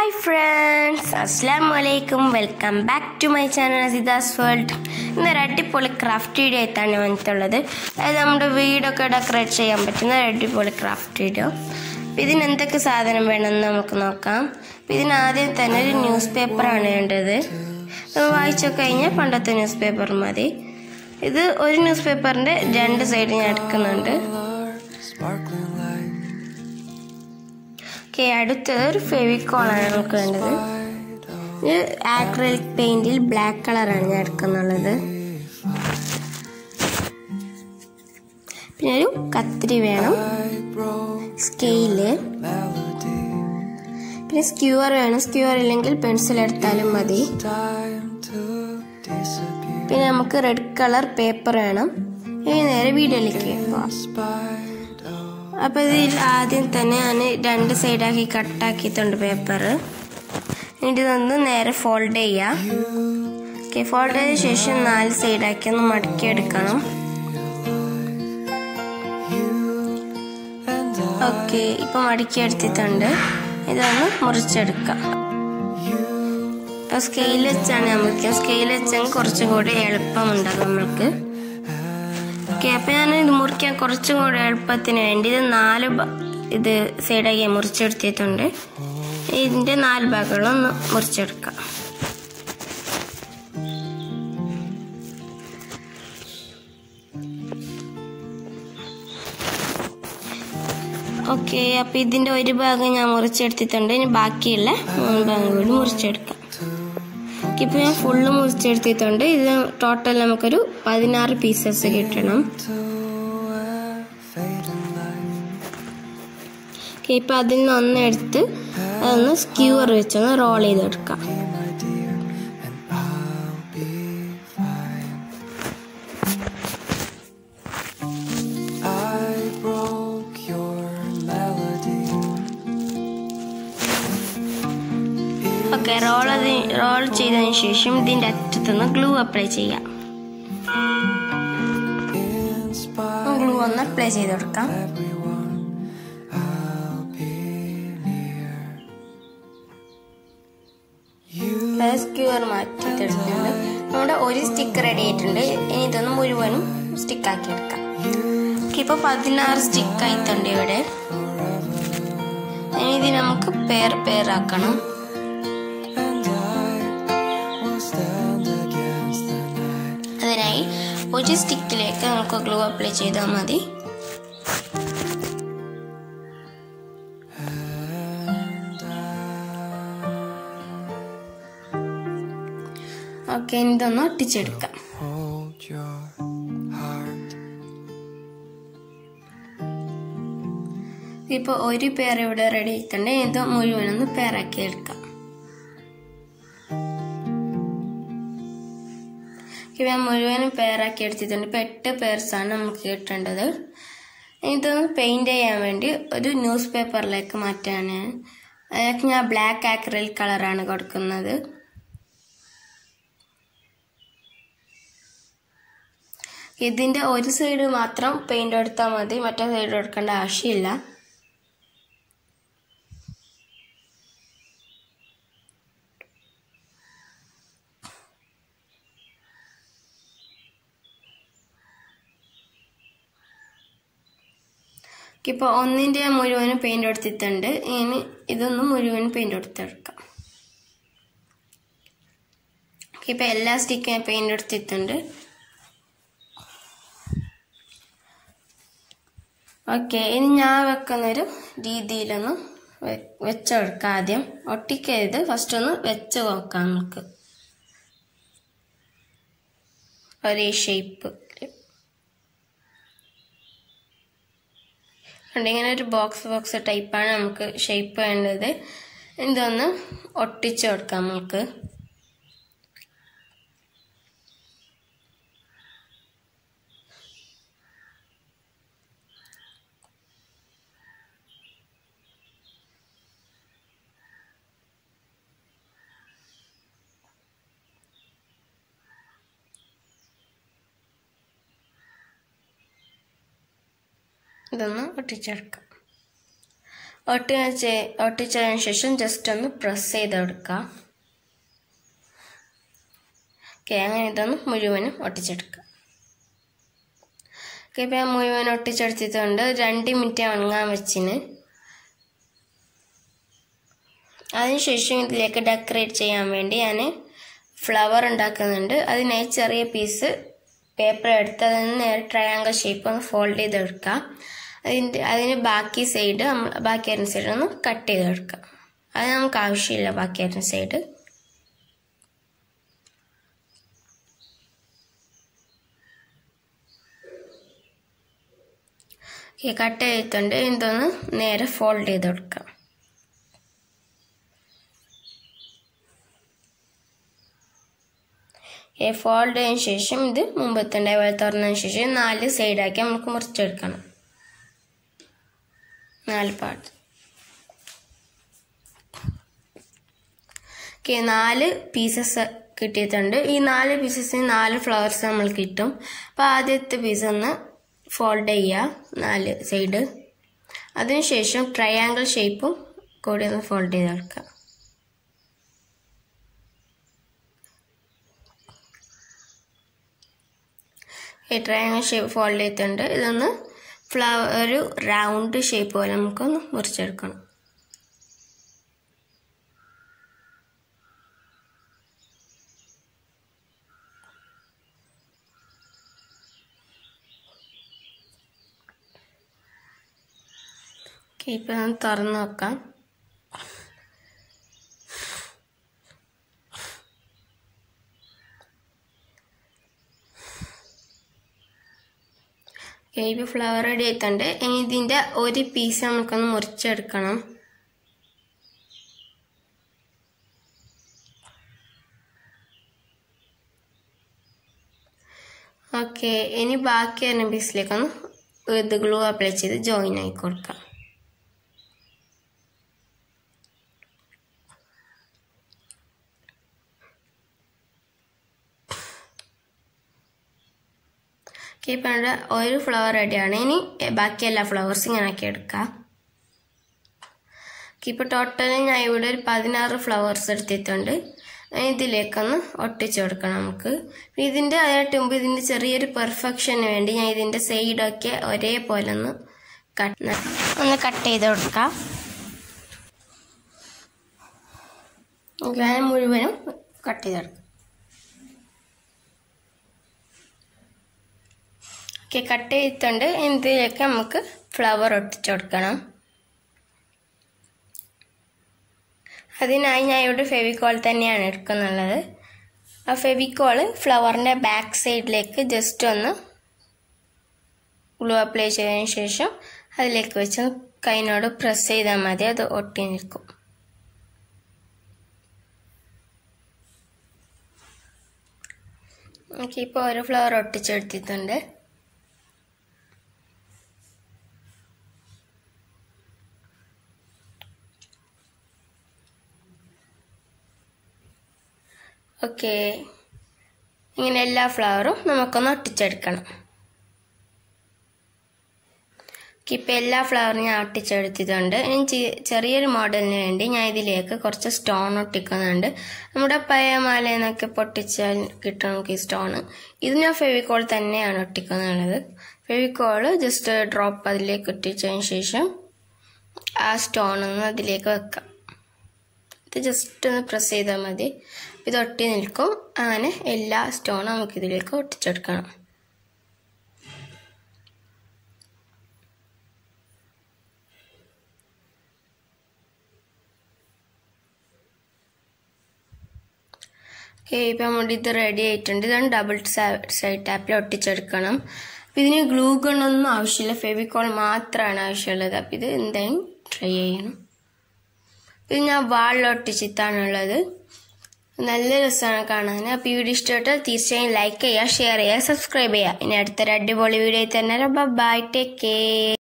Hi friends അസ്സാം വലൈക്കും welcome back to my channel അസിദാസ് വേൾഡ് ഇന്നൊരു അടിപൊളി ക്രാഫ്റ്റ് വീഡിയോ ആയിട്ടാണ് ഞാൻ വന്നിട്ടുള്ളത് അതായത് നമ്മുടെ വീടൊക്കെ ഡെക്കറേറ്റ് ചെയ്യാൻ പറ്റുന്ന ഒരു അടിപൊളി ക്രാഫ്റ്റ് വീഡിയോ അപ്പം ഇതിന് എന്തൊക്കെ സാധനം വേണമെന്ന് നമുക്ക് നോക്കാം അപ്പം ഇതിന് ആദ്യം തന്നെ ഒരു ന്യൂസ് പേപ്പറാണ് വേണ്ടത് അത് വായിച്ചൊക്കെ കഴിഞ്ഞാൽ പണ്ടത്തെ ന്യൂസ് പേപ്പർ മതി ഇത് ഒരു ന്യൂസ് പേപ്പറിൻ്റെ രണ്ട് സൈഡ് ഞാൻ എടുക്കുന്നുണ്ട് sparkling light. ഓക്കെ അടുത്തത് ഒരു ഫെവിക്കോളാണ് നമുക്ക് വേണ്ടത് Light of ഇത് ആക്രലിക് പെയിന്റിൽ ബ്ലാക്ക് കളറാണ് ഞാൻ എടുക്കുന്നുള്ളത് പിന്നെ ഒരു കത്തിരി വേണം I broke സ്കെയില് melody. പിന്നെ സ്ക്യൂർ വേണം സ്ക്യൂർ ഇല്ലെങ്കിൽ പെൻസിൽ എടുത്താലും മതി Time to disappear. പിന്നെ നമുക്ക് റെഡ് കളർ പേപ്പർ വേണം ഇനി നേരെ വീഡിയോയിലേക്ക് പോവാം Spite of അപ്പോൾ ഇതിൽ ആദ്യം തന്നെ ഞാൻ രണ്ട് സൈഡാക്കി കട്ടാക്കിയിട്ടുണ്ട് പേപ്പർ എന്നിട്ട് ഇതൊന്ന് നേരെ ഫോൾഡ് ചെയ്യാം ഓക്കെ ഫോൾഡ് ചെയ്ത ശേഷം നാല് സൈഡാക്കി ഒന്ന് മടക്കി എടുക്കണം and I. ഓക്കെ ഇപ്പൊ മടക്കി എടുത്തിട്ടുണ്ട് ഇതൊന്ന് മുറിച്ചെടുക്കാം സ്കെയിൽ വെച്ചാണ് നമുക്ക് സ്കെയിൽ വെച്ചെങ്കിൽ കുറച്ചും കൂടി എളുപ്പമുണ്ടാകും നമ്മൾക്ക് ഓക്കെ അപ്പൊ ഞാൻ ഇത് മുറിക്കാൻ കുറച്ചും കൂടി എളുപ്പത്തിന് വേണ്ടി ഇത് നാല് ഭ- ഇത് സൈഡാക്കി മുറിച്ചെടുത്തിട്ടുണ്ട് ഇതിന്റെ നാല് ഭാഗങ്ങളൊന്ന് മുറിച്ചെടുക്കാം ഓക്കെ അപ്പൊ ഇതിന്റെ ഒരു ഭാഗം ഞാൻ മുറിച്ചെടുത്തിട്ടുണ്ട് ഇനി ബാക്കിയുള്ള മൂന്ന് ഭാഗം കൂടി മുറിച്ചെടുക്കാം ഓക്കെ, ഇപ്പൊ ഞാൻ ഫുള്ള് മുറിച്ചെടുത്തിട്ടുണ്ട് ഇത് ടോട്ടൽ നമുക്കൊരു പതിനാറ് പീസസ് കിട്ടണം To a fading light. Okay ഇപ്പൊ അതിൽ നിന്ന് ഒന്ന് എടുത്ത് അതൊന്ന് സ്ക്യൂർ വെച്ചൊന്ന് റോൾ ചെയ്തെടുക്കാം Be my dear, and I'll be fine. I broke your melody. Okay roll roll ചെയ്തതിന് ശേഷം ഇതിന്റെ അറ്റത്തുനിന്ന് ഗ്ലൂ അപ്ലൈ ചെയ്യാം In spite ഗ്ലൂ ഒന്ന് അപ്ലൈ ചെയ്ത് കൊടുക്കാം of everyone, I'll be near. You സ്ക്യൂർ മാറ്റിയിട്ടെടുത്തിട്ടുണ്ട് നമ്മുടെ ഒരു സ്റ്റിക്ക് റെഡി ആയിട്ടുണ്ട് ഇനി ഇതൊന്ന് മുഴുവനും സ്റ്റിക്ക് ആക്കി എടുക്കാം ഓക്കെ, ഇപ്പൊ പതിനാറ് സ്റ്റിക്ക് ആയിട്ടുണ്ട് ഇവിടെ ഇനി ഇത് നമുക്ക് പേർ പേറാക്കണം and I will stand against the night. അതിനായി ഒരു സ്റ്റിക്കിലേക്ക് നമുക്ക് ഗ്ലൂ അപ്ലൈ ചെയ്താൽ മതി And ഓക്കെ ഇനി ഇതൊന്ന് ഒട്ടിച്ചെടുക്കാം I hold your heart. ഇപ്പൊ ഒരു പേർ ഇവിടെ റെഡി ആയിട്ടുണ്ട് ഇനി ഇത് മുഴുവനൊന്ന് പേറാക്കി എടുക്കാം ഇപ്പൊ ഞാൻ മുഴുവനും പേറാക്കി എടുത്തിട്ടുണ്ട് ഇപ്പൊ എട്ട് പേഴ്സാണ് നമുക്ക് കിട്ടേണ്ടത് ഇനി ഇതൊന്ന് പെയിന്റ് ചെയ്യാൻ വേണ്ടി ഒരു ന്യൂസ് പേപ്പറിലേക്ക് മാറ്റാണ് അതിനൊക്കെ ഞാൻ ബ്ലാക്ക് ആക്രൽ കളറാണ് കൊടുക്കുന്നത് ഇതിന്റെ ഒരു സൈഡ് മാത്രം പെയിന്റ് എടുത്താൽ മതി മറ്റേ സൈഡ് എടുക്കേണ്ട ആവശ്യമില്ല ഇപ്പോൾ ഒന്നിൻ്റെ മുഴുവനും പെയിന്റ് എടുത്തിട്ടുണ്ട് ഇനി ഇതൊന്ന് മുഴുവൻ പെയിന്റ് എടുത്തെടുക്കാം ഇപ്പൊ എല്ലാ സ്റ്റിക്കും പെയിന്റ് എടുത്തിട്ടുണ്ട് ഓക്കെ ഇനി ഞാൻ വെക്കുന്നൊരു രീതിയിലൊന്ന് വെ- വെച്ചെടുക്കാം ആദ്യം ഒട്ടിക്കരുത് ഫസ്റ്റ് ഒന്ന് വെച്ച് നോക്കാം നമുക്ക് ഒരേ ഷേപ്പ് ഇങ്ങനെ ഒരു ബോക്സ് ബോക്സ് ടൈപ്പാണ് നമുക്ക് ഷേപ്പ് വേണ്ടത് ഇതൊന്ന് ഒട്ടിച്ചു കൊടുക്കാം നമുക്ക് ഇതൊന്ന് ഒട്ടിച്ചെടുക്കാം ഒട്ടി ഒട്ടിച്ചതിന് ശേഷം ജസ്റ്റ് ഒന്ന് പ്രസ് ചെയ്ത് കൊടുക്കുക ഓക്കെ അങ്ങനെ ഇതൊന്ന് മുഴുവനും ഒട്ടിച്ചെടുക്കുക ഓക്കെ ഇപ്പം ഞാൻ മുഴുവൻ ഒട്ടിച്ചെടുത്തിട്ടുണ്ട് രണ്ട് മിനിറ്റ് ഉണങ്ങാൻ വെച്ചിന് അതിനുശേഷം ഇതിലേക്ക് ഡെക്കറേറ്റ് ചെയ്യാൻ വേണ്ടി ഞാൻ ഫ്ലവർ ഉണ്ടാക്കുന്നുണ്ട് അതിനായി ചെറിയ പീസ് പേപ്പർ എടുത്ത് അതിന് നേരെ ട്രയാങ്കിൾ ഷേപ്പ് ഒന്ന് ഫോൾഡ് ചെയ്തെടുക്കുക അതിൻ്റെ അതിന് ബാക്കി സൈഡ് നമ്മൾ ബാക്കി ആയിരുന്ന സൈഡ് ഒന്ന് കട്ട് ചെയ്തെടുക്കുക അത് നമുക്ക് ആവശ്യമില്ല ബാക്കി ആയിരുന്ന സൈഡ് കട്ട് ചെയ്തിട്ടുണ്ട് ഇതൊന്ന് നേരെ ഫോൾഡ് ചെയ്ത് കൊടുക്കാം ഫോൾഡ് ചെയ്തതിന് ശേഷം ഇത് മുമ്പത്തുണ്ടായ പോലെ തുറന്നതിന് ശേഷം നാല് സൈഡാക്കി നമുക്ക് മുറിച്ചെടുക്കണം നാല് പാർട്ട് ഓക്കെ നാല് പീസസ് കിട്ടിയിട്ടുണ്ട് ഈ നാല് പീസസിന് നാല് ഫ്ലവേഴ്സ് നമ്മൾ കിട്ടും അപ്പോൾ ആദ്യത്തെ പീസ് ഒന്ന് ഫോൾഡ് ചെയ്യുക നാല് സൈഡ് അതിനുശേഷം ട്രയാങ്കിൾ ഷേപ്പും കൂടി ഒന്ന് ഫോൾഡ് ചെയ്തെടുക്കുക ഈ ട്രയാങ്കിൾ ഷേപ്പ് ഫോൾഡ് ചെയ്തിട്ടുണ്ട് ഇതൊന്ന് ഫ്ലവർ ഒരു റൗണ്ട് ഷേപ്പ് പോലെ നമുക്കൊന്ന് മുറിച്ചെടുക്കണം ഓക്കെ ഇപ്പം ഞാൻ തുറന്ന് നോക്കാം ഓക്കെ ഇപ്പോൾ ഫ്ലവർ റെഡി ആയിട്ടുണ്ട് ഇനി ഇതിൻ്റെ ഒരു പീസ് നമുക്കൊന്ന് മുറിച്ചെടുക്കണം ഓക്കെ ഇനി ബാക്കി വരുന്ന പീസിലേക്കൊന്ന് ഇത് ഗ്ലൂ അപ്ലൈ ചെയ്ത് ജോയിൻ ആക്കി കൊടുക്കാം ഓക്കെ ഇപ്പം ഇവിടെ ഒരു ഫ്ലവർ റെഡിയാണ് ഇനി ബാക്കി എല്ലാ ഫ്ലവേഴ്സും ഇങ്ങനെ ആക്കി എടുക്കാം ഇപ്പോൾ ടോട്ടൽ ഞാൻ ഇവിടെ ഒരു പതിനാറ് ഫ്ലവേഴ്സ് എടുത്തിട്ടുണ്ട് ഇതിലേക്കൊന്ന് ഒട്ടിച്ചു കൊടുക്കണം നമുക്ക് ഇതിൻ്റെ അതിനായിട്ട് മുമ്പ് ഇതിൻ്റെ ചെറിയൊരു പെർഫെക്ഷന് വേണ്ടി ഞാൻ ഇതിൻ്റെ സൈഡൊക്കെ ഒരേപോലെ ഒന്ന് കട്ട് ഒന്ന് കട്ട് ചെയ്ത് കൊടുക്കാം ഞാൻ മുഴുവനും കട്ട് ചെയ്തെടുക്കാം ഓക്കെ കട്ട് ചെയ്തിട്ടുണ്ട് ഇതിലേക്ക് നമുക്ക് ഫ്ലവർ ഒട്ടിച്ചു കൊടുക്കണം അതിനായി ഞാൻ ഇവിടെ ഫെവിക്കോൾ തന്നെയാണ് എടുക്കുന്നുള്ളത് ആ ഫെവിക്കോൾ ഫ്ലവറിൻ്റെ ബാക്ക് സൈഡിലേക്ക് ജസ്റ്റ് ഒന്ന് ഗ്ലൂ അപ്ലൈ ചെയ്തതിന് ശേഷം അതിലേക്ക് വെച്ച് കൈനോട് പ്രസ് ചെയ്താൽ മതി അത് ഒട്ടി നിൽക്കും ഓക്കെ ഇപ്പോൾ ഒരു ഫ്ലവർ ഒട്ടിച്ചെടുത്തിട്ടുണ്ട് ഓക്കെ ഇങ്ങനെ എല്ലാ ഫ്ലവറും നമുക്കൊന്ന് ഒട്ടിച്ചെടുക്കണം ഇപ്പം എല്ലാ ഫ്ലവറും ഞാൻ ഒട്ടിച്ചെടുത്തിട്ടുണ്ട് ഇനി ചെറിയൊരു മോഡലിന് വേണ്ടി ഞാൻ ഇതിലേക്ക് കുറച്ച് സ്റ്റോൺ ഒട്ടിക്കുന്നുണ്ട് നമ്മുടെ പഴയ മാലയിൽ നിന്നൊക്കെ പൊട്ടിച്ചാൽ കിട്ടും നമുക്ക് ഈ സ്റ്റോൺ ഇത് ഞാൻ ഫെവിക്കോൾ തന്നെയാണ് ഒട്ടിക്കുന്നുള്ളത് ഫെവിക്കോൾ ജസ്റ്റ് ഡ്രോപ്പ് അതിലേക്ക് ഒട്ടിച്ചതിന് ശേഷം ആ സ്റ്റോൺ ഒന്ന് അതിലേക്ക് വെക്കാം ഇത് ജസ്റ്റ് ഒന്ന് പ്രസ് ചെയ്താൽ മതി ഇത് ഒട്ടി നിൽക്കും അങ്ങനെ എല്ലാ സ്റ്റോണും നമുക്ക് ഇതിലേക്ക് ഒട്ടിച്ചെടുക്കണം ഓക്കെ ഇപ്പം നമ്മുടെ ഇത് റെഡി ആയിട്ടുണ്ട് ഇതാണ് ഡബിൾ സൈഡ് ടാപ്പിൽ ഒട്ടിച്ചെടുക്കണം അപ്പം ഇതിന് ഗ്ലൂ ഗണ്ണൊന്നും ആവശ്യമില്ല ഫെവിക്കോൾ മാത്രമാണ് ആവശ്യമുള്ളത് അപ്പം ഇത് എന്തായാലും ട്രൈ ചെയ്യണം ഇത് ഞാൻ വാളിൽ ഒട്ടിച്ചിട്ടാണുള്ളത് നല്ല രസമാണ് കാണാൻ അപ്പോൾ ഈ വീഡിയോ ഇഷ്ടപ്പെട്ടാൽ തീർച്ചയായും ലൈക്ക് ചെയ്യുക ഷെയർ ചെയ്യുക സബ്സ്ക്രൈബ് ചെയ്യുക ഇനി അടുത്തൊരു അടിപൊളി വീഡിയോ തന്നെ ബൈ ടേക്ക് കെയർ